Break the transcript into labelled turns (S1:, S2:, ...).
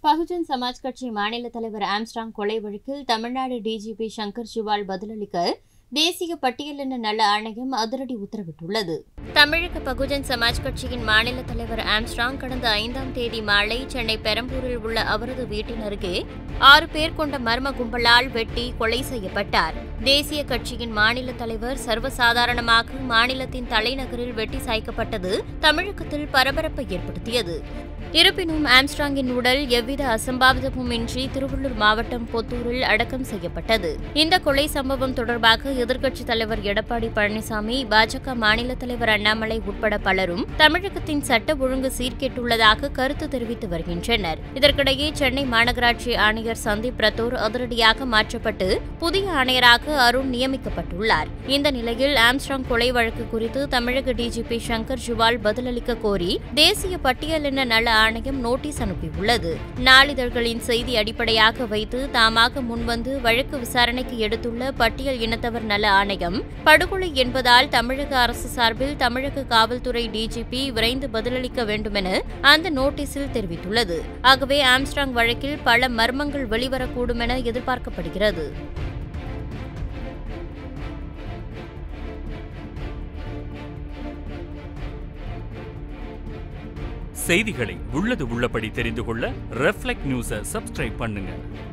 S1: பகுஜன் சமாஜ் கட்சி மாநில தலைவர் ஆம்ஸ்ட்ராங் கொலை வழக்கில் தமிழ்நாடு டிஜிபி சங்கர் ஜிவால் பதிலளிக்க தேசிய பட்டியலின நல ஆணையம் அதிரடி உத்தரவிட்டுள்ளது தமிழக பகுஜன் சமாஜ் கட்சியின் மாநில தலைவர் ஆம்ஸ்ட்ராங் கடந்த ஐந்தாம் தேதி மாலை சென்னை பெரம்பூரில் உள்ள அவரது வீட்டின் அருகே ஆறு பேர் கொண்ட மர்ம கும்பலால் வெட்டி கொலை செய்யப்பட்டார் தேசிய கட்சியின் மாநில தலைவர் சர்வசாதாரணமாக மாநிலத்தின் தலைநகரில் வெட்டி சாய்க்கப்பட்டது தமிழகத்தில் பரபரப்பை ஏற்படுத்தியது இருப்பினும் ஆம்ஸ்ட்ராங்கின் உடல் எவ்வித அசம்பாவிதமும் இன்றி திருவள்ளூர் மாவட்டம் பொத்தூரில் அடக்கம் செய்யப்பட்டது இந்த கொலை சம்பவம் தொடர்பாக எதிர்க்கட்சித் தலைவர் எடப்பாடி பழனிசாமி பாஜக மாநில தலைவர் அண்ணாமலை உட்பட பலரும் தமிழகத்தின் சட்ட ஒழுங்கு சீர்கேட்டுள்ளதாக கருத்து தெரிவித்து வருகின்றனர் இதற்கிடையே சென்னை மாநகராட்சி ஆணையர் சந்தீப் ரத்தோர் அதிரடியாக மாற்றப்பட்டு புதிய ஆணையராக அருண் நியமிக்கப்பட்டுள்ளார் இந்த நிலையில் ஆம்ஸ்ட்ராங் கொலை வழக்கு குறித்து தமிழக டிஜிபி சங்கர் ஜுவால் பதிலளிக்க கோரி தேசிய பட்டியலின நல ஆணையம் நோட்டீஸ் அனுப்பியுள்ளது நாளிதழ்களின் செய்தி அடிப்படையாக வைத்து தாமாக முன்வந்து வழக்கு விசாரணைக்கு எடுத்துள்ள பட்டியல் இனத்தவர் நல ஆணையம் படுகொலை என்பதால் தமிழக அரசு சார்பில் தமிழக காவல்துறை டிஜிபி விரைந்து பதிலளிக்க வேண்டுமென அந்த நோட்டீஸில் தெரிவித்துள்ளது ஆகவே ஆம்ஸ்ட்ராங் வழக்கில் பல மர்மங்கள் வெளிவரக்கூடும் என எதிர்பார்க்கப்படுகிறது
S2: செய்திகளை உள்ளது உள்ளபடி தெரிந்து கொள்ள ரெஃப்ளெக்ட் நியூஸை சப்ஸ்கிரைப் பண்ணுங்க